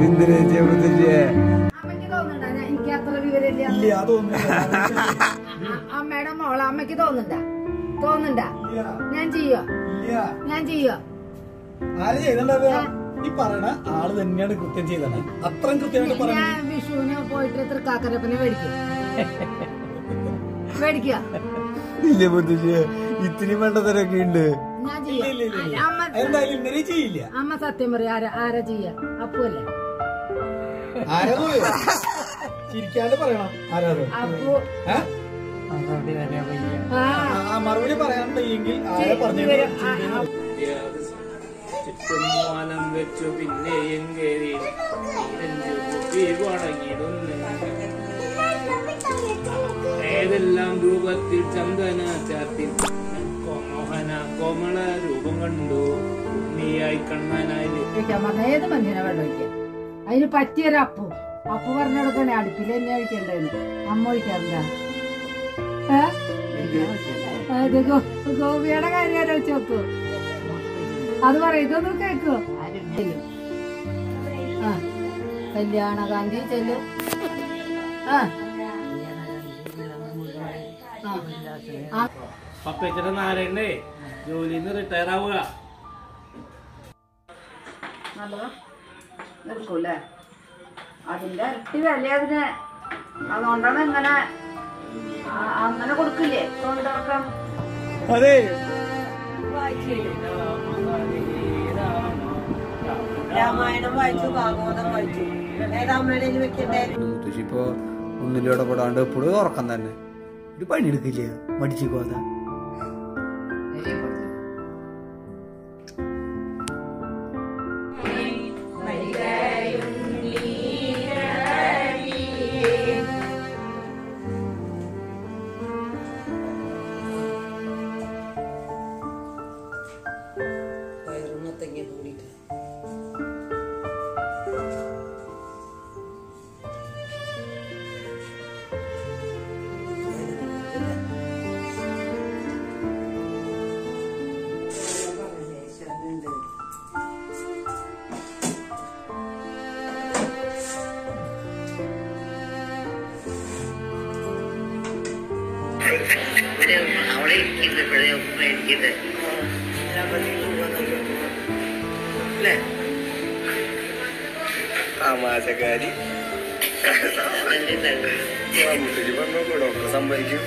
എന്തിനാ ചെയ്യാൻ പറ്റില്ലേ അമ്മയ്ക്ക് തോന്നുന്നുണ്ടോ ഞാൻ- എനിക്ക് അത്ര വിവരമില്ല ഇല്ല തോന്നുന്നില്ല അമ്മയുടെ മോളെ അമ്മയ്ക്ക് തോന്നുന്നുണ്ട തോന്നുന്നുണ്ട ഇല്ല ഞാൻ ചെയ്യോ ഇല്ല ഞാൻ ചെയ്യോ ആര് ചെയ്തിട്ടുണ്ടാവുക ഈ പറയണ ആള് തന്നെയാണ് കൃത്യം ചെയ്തത് അത്രയും കൃത്യമായിട്ട് പറയണ ഞാൻ വിഷുവിന് പോയിട്ട് തൃക്കാക്കരപ്പനെ മേടിക്കും മേടിക്കുക ഇല്ല മുത്തശ്ശിയെ ഇത്തിരി വേണ്ടതരൊക്കെ ഉണ്ട് ഞാൻ ഇല്ല ഇല്ല ഇല്ല ചെയ്യാം ഇല്ല. അമ്മ എന്തായാലും ഇന്നലെ ചെയ്യില്ല അമ്മ സത്യം പറയാ ആരാ ആരാ ചെയ്യാ അപ്പുവല്ലേ ആരാന്ന് പറയോ ചിരിക്കാണ്ട് പറയണം ആരാത് അപ്പു ഏ? ആ ആ മറുപടി പറയാൻ വയ്യെങ്കിൽ ആരെ പറഞ്ഞു ഇവര് ആ- ആ- ചുറ്റും വാനം വെച്ചു പിന്നെയും കേറി നീരഞ്ചു കുപ്പി വണങ്ങിടുന്നു ഏതെല്ലാം രൂപത്തിൽ ചന്ദന ചാർത്തി മോഹന കോമള രൂപം കണ്ടു ഉണ്ണിയായി കണ്ണനായി ഒഴിക്കാൻ പറഞ്ഞ ഏത് മനുഷ്യനെ വെള്ളം ഒഴിക്കാം അതിന് പറ്റിയൊരു അപ്പു അപ്പു പറഞ്ഞു കൊടുക്കണേ അടുപ്പിൽ തന്നെ ഒഴിക്കണ്ടേന്ന് അമ്മ ഒഴിക്കാറില്ല ഏ? അത് ഗോ- ഗോപിയുടെ കാര്യം ആലോചിച്ച് നോക്കൂ അത് പറയും ഇതൊന്നും കേക്കോ ചെല്ലും. ആ കല്യാണ ഗാന്ധി ചെല്ലും ആ ആ. ആ പപ്പച്ചയുടെ നാരായണേ ജോലിയിൽ നിന്ന് റിട്ടയർ ആവുക നല്ലതാ എടുക്കൂല്ലേ അതിന്റെ ഇരട്ടി വില അതിന് അതുകൊണ്ടാണ് ഇങ്ങനെ ആ, അങ്ങനെ കൊടുക്കില്ലേ തൊണ്ടർക്കം അതെ രാമായണം വായിച്ചു ഭാഗവതം വായിച്ചു ഏതാമ്മയുടെ വെക്കണ്ടേ മുത്തശ്ശി ഇപ്പൊ ഒന്നിലും ഇടപെടാണ്ട് എപ്പോഴും ഉറക്കം തന്നെ ഒരു പണിയെടുക്കില്ല മടിച്ചു പോകാതെ വയറുന്നത്തെങ്കിൽ കൂടിയിട്ട് അവിടെ ഇരിക്കുന്നപ്പോഴേ ഉമ്മ ഇരിക്കുന്നത് അല്ലേ തമാശക്കാരി മുത്തശ്ശി പറഞ്ഞോക്കൂ ഡോക്ടർ സമ്മതിക്കും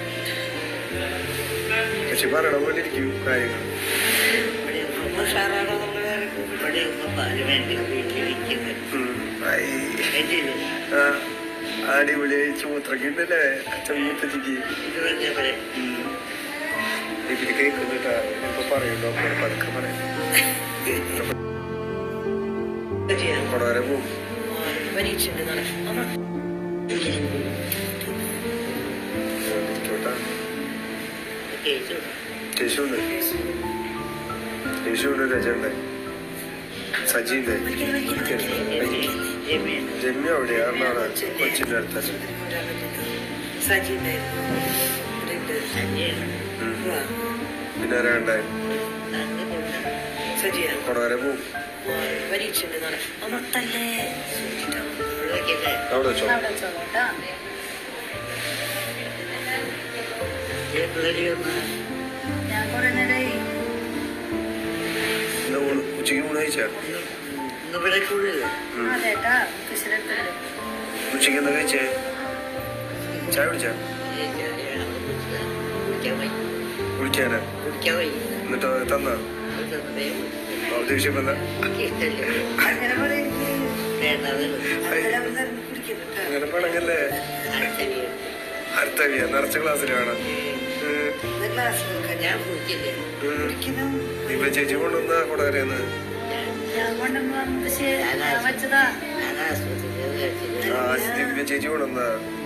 പക്ഷെ പറയണ പോലെ ഇരിക്കും കാര്യങ്ങൾ ഉഷാറാണോ നമ്മളെ ഇവിടെ ഉമ്മ പാല് വേണ്ടി വീട്ടിലിരിക്കുന്നത് കേട്ടില്ലേ അടിപൊളിയായി ചൂത്രക്ക് ഉണ്ടല്ലേ അച്ഛൻ മുത്തശ്ശിക്ക് ഇത് പറഞ്ഞ പോലെ ഇതിൽ കേൾക്കുന്നുട്ടാ ഇപ്പൊ പറയും ഡോക്ടർ പതുക്കെ പറയാം കൊടവരെ പോകും പരീക്ഷ ഉണ്ട് നാളെ അമ്മ ചോട്ടാ കേട്ടു യേശുണ്ട് യേശുണ്ട് രജണ്ട് സജിണ്ട് ജമീൻ ജന്മി അവിടെയാ എറണാകുളം കൊച്ചിന്റെ അടുത്ത സജി ഉണ്ടായിരുന്നു ഇവിടെ ഉണ്ട്. വാ. പിന്നെ ആരാണ്ടായി സജിയാ കൊടവരെ പോകും പരീക്ഷ ഉണ്ട് നാളെ അമ്മ തല്ലേ വിളിക്കട്ടെ അവിടെ വെച്ചോ പിള്ളേരി ഒന്ന് ഞാൻ കുറെ നേരമായി ഇന്ന് ഊണ് ഉച്ചയ്ക്ക് ഊണ് കഴിച്ചാ ഇന്ന് ഇവിടെ കൂടുതൽ അതേട്ടാ കൃഷിരത്തുണ്ട് ഉച്ചയ്ക്ക് എന്താ കഴിച്ചേ ചായ കുടിച്ചാ കുടിക്കാൻ വൈ കുടിക്കാനാ കുടിക്കാൻ വൈ എന്നിട്ട് തന്നാ ദേഷ്യം എന്താ അങ്ങനെ പറയും അങ്ങനെ പണങ്ങല്ലേ അടുത്ത വിയ നിറച്ച ക്ലാസ്സിൽ വേണം ക്ലാസ് നോക്കാം ഞാൻ കുടിക്കില്ലേ കുടിക്കണം ഇപ്പൊ ചേച്ചി കൊണ്ടുവന്ന കൊടകരന്ന് ഞാൻ കൊണ്ടുവന്ന് വെച്ചതാ ഞാൻ ആശുപത്രിയിൽ കഴിച്ചില്ല ആ ദിവ്യ ചേച്ചി കൊണ്ടുവന്ന